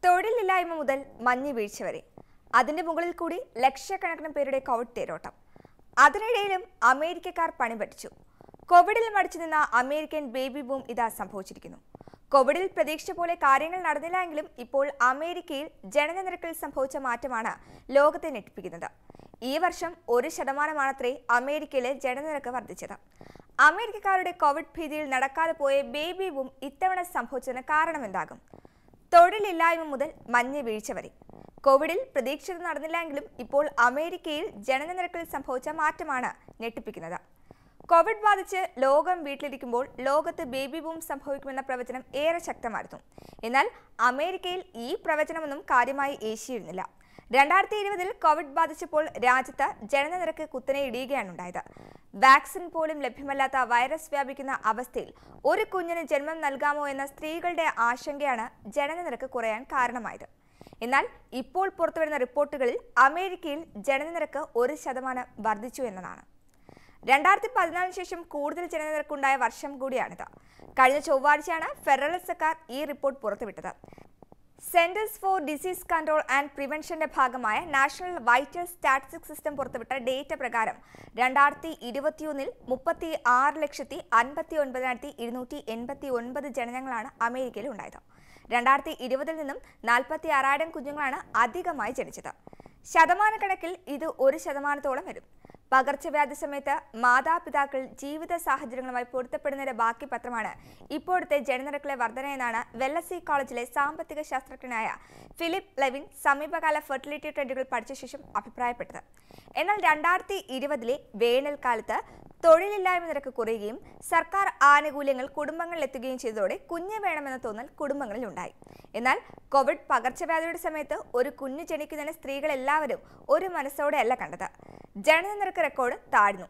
തൊഴിലില്ലായ്മ മുതൽ മഞ്ഞ് വീഴ്ച വരെ അതിന്റെ മുകളിൽ കൂടി ലക്ഷക്കണക്കിന് പേരുടെ കോവിഡ് തേരോട്ടം അതിനിടയിലും അമേരിക്കക്കാർ പണി പഠിച്ചു കോവിഡിൽ മടിച്ചു നിന്ന അമേരിക്കൻ ബേബി ബൂം ഇതാ സംഭവിച്ചിരിക്കുന്നു കോവിഡിൽ പ്രതീക്ഷിച്ച പോലെ കാര്യങ്ങൾ നടന്നില്ല എങ്കിലും ഇപ്പോൾ അമേരിക്കയിൽ ജനനനിരക്കിൽ സംഭവിച്ച മാറ്റമാണ് ലോകത്തെ ഞെട്ടിപ്പിക്കുന്നത് ഈ വർഷം ഒരു ശതമാനമാണത്രേ അമേരിക്കയിലെ ജനനിരക്ക് വർദ്ധിച്ചത് അമേരിക്കക്കാരുടെ കോവിഡ് ഭീതിയിൽ നടക്കാതെ പോയ ബേബി ബൂം ഇത്തവണ സംഭവിച്ചതിന് കാരണമെന്താകും തൊഴിലില്ലായ്മ മുതൽ മഞ്ഞ് വീഴ്ച വരെ കോവിഡിൽ പ്രതീക്ഷിച്ചത് നടന്നില്ലെങ്കിലും ഇപ്പോൾ അമേരിക്കയിൽ ജനനനിരക്കിൽ സംഭവിച്ച മാറ്റമാണ് ഞെട്ടിപ്പിക്കുന്നത് കോവിഡ് ബാധിച്ച് ലോകം വീട്ടിലിരിക്കുമ്പോൾ ലോകത്ത് ബേബി ബൂം സംഭവിക്കുമെന്ന പ്രവചനം ഏറെ ശക്തമായിരുന്നു എന്നാൽ അമേരിക്കയിൽ ഈ പ്രവചനമൊന്നും കാര്യമായി ഏശിയിരുന്നില്ല രണ്ടായിരത്തി ഇരുപതിൽ കോവിഡ് ബാധിച്ചപ്പോൾ രാജ്യത്ത് ജനനനിരക്ക് കുത്തനെ ഇടിയുകയാണ് ഉണ്ടായത് വാക്സിൻ പോലും ലഭ്യമല്ലാത്ത വൈറസ് വ്യാപിക്കുന്ന അവസ്ഥയിൽ ഒരു കുഞ്ഞിന് ജന്മം നൽകാമോ എന്ന സ്ത്രീകളുടെ ആശങ്കയാണ് ജനനനിരക്ക് കുറയാൻ കാരണമായത് എന്നാൽ ഇപ്പോൾ പുറത്തുവരുന്ന റിപ്പോർട്ടുകളിൽ അമേരിക്കയിൽ ജനനനിരക്ക് ഒരു ശതമാനം വർദ്ധിച്ചു എന്നതാണ് രണ്ടായിരത്തി പതിനാലിന് ശേഷം കൂടുതൽ ജനനിരക്കുണ്ടായ വർഷം കൂടിയാണിത് കഴിഞ്ഞ ചൊവ്വാഴ്ചയാണ് ഫെഡറൽ സർക്കാർ ഈ റിപ്പോർട്ട് പുറത്തുവിട്ടത് Centers for Disease Control and പ്രിവെൻഷന്റെ ഭാഗമായ നാഷണൽ വൈറ്റൽ സ്റ്റാറ്റിസ്റ്റിക്സ് സിസ്റ്റം പുറത്തുവിട്ട ഡേറ്റ പ്രകാരം രണ്ടായിരത്തി ഇരുപത്തിയൊന്നിൽ മുപ്പത്തി ആറ് ലക്ഷത്തി അൻപത്തി ഒൻപതിനായിരത്തി ഇരുന്നൂറ്റി എൺപത്തി ഒൻപത് ജനനങ്ങളാണ് അമേരിക്കയിൽ ഉണ്ടായത് രണ്ടായിരത്തി ഇരുപതിൽ നിന്നും നാൽപ്പത്തി ആറായിരം കുഞ്ഞുങ്ങളാണ് അധികമായി ജനിച്ചത് ശതമാനക്കണക്കിൽ ഇത് ഒരു ശതമാനത്തോളം വരും പകർച്ചവ്യാധി സമയത്ത് മാതാപിതാക്കൾ ജീവിത സാഹചര്യങ്ങളുമായി പൊരുത്തപ്പെടുന്നതിന്റെ ബാക്കി പത്രമാണ് ഇപ്പോഴത്തെ ജനനിരക്കിലെ വർധന എന്നാണ് വെല്ലസി കോളേജിലെ സാമ്പത്തിക ശാസ്ത്രജ്ഞനായ ഫിലിപ്പ് ലെവിൻ സമീപകാല ഫെർട്ടിലിറ്റി ട്രെൻഡുകൾ പഠിച്ച ശേഷം അഭിപ്രായപ്പെട്ടത് എന്നാൽ രണ്ടായിരത്തി ഇരുപതിലെ വേനൽക്കാലത്ത് തൊഴിലില്ലായ്മ നിരക്ക് കുറയുകയും സർക്കാർ ആനുകൂല്യങ്ങൾ കുടുംബങ്ങളിൽ എത്തുകയും ചെയ്തതോടെ കുഞ്ഞ് വേണമെന്ന തോന്നൽ കുടുംബങ്ങളിൽ ഉണ്ടായി എന്നാൽ കോവിഡ് പകർച്ചവ്യാധിയുടെ സമയത്ത് ഒരു കുഞ്ഞ് ജനിക്കുന്നതിന് സ്ത്രീകൾ എല്ലാവരും ഒരു മനസ്സോടെയല്ല കണ്ടത് ജനനനിരക്ക് റെക്കോർഡ് താഴ്ന്നു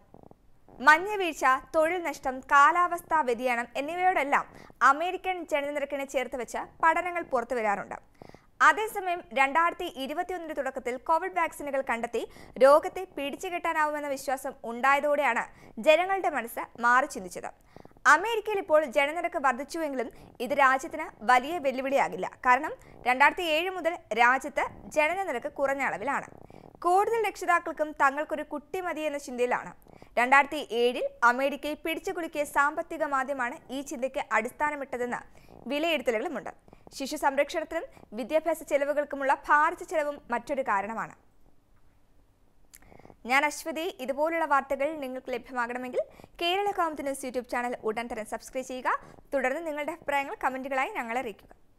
മഞ്ഞ് വീഴ്ച തൊഴിൽ നഷ്ടം കാലാവസ്ഥാ വ്യതിയാനം എന്നിവയോടെല്ലാം അമേരിക്കൻ ജനനനിരക്കിനെ ചേർത്ത് വെച്ച് പഠനങ്ങൾ പുറത്തു വരാറുണ്ട് അതേസമയം രണ്ടായിരത്തി ഇരുപത്തിയൊന്നിന്റെ തുടക്കത്തിൽ കോവിഡ് വാക്സിനുകൾ കണ്ടെത്തി രോഗത്തെ പിടിച്ചുകെട്ടാനാവുമെന്ന വിശ്വാസം ഉണ്ടായതോടെയാണ് ജനങ്ങളുടെ മനസ്സ് മാറി ചിന്തിച്ചത് അമേരിക്കയിൽ ഇപ്പോൾ ജനനിരക്ക് വർദ്ധിച്ചുവെങ്കിലും ഇത് രാജ്യത്തിന് വലിയ വെല്ലുവിളിയാകില്ല കാരണം രണ്ടായിരത്തി ഏഴ് മുതൽ രാജ്യത്ത് ജനനനിരക്ക് കുറഞ്ഞ അളവിലാണ് കൂടുതൽ രക്ഷിതാക്കൾക്കും തങ്ങൾക്കൊരു കുട്ടി മതി എന്ന ചിന്തയിലാണ് രണ്ടായിരത്തി ഏഴിൽ അമേരിക്കയെ പിടിച്ചുകുലുക്കിയ സാമ്പത്തിക മാധ്യമമാണ് ഈ ചിന്തയ്ക്ക് അടിസ്ഥാനമിട്ടതെന്ന് വിലയിരുത്തലുകളുമുണ്ട് ശിശു സംരക്ഷണത്തിനും വിദ്യാഭ്യാസ ചെലവുകൾക്കുമുള്ള ഭാരിച്ച ചെലവും മറ്റൊരു കാരണമാണ് ഞാൻ അശ്വതി ഇതുപോലുള്ള വാർത്തകൾ നിങ്ങൾക്ക് ലഭ്യമാകണമെങ്കിൽ Kerala Komath news YouTube channel ഉടൻ തന്നെ സബ്സ്ക്രൈബ് ചെയ്യുക തുടർന്ന് നിങ്ങളുടെ അഭിപ്രായങ്ങൾ കമന്റുകളായി ഞങ്ങളെ അറിയിക്കുക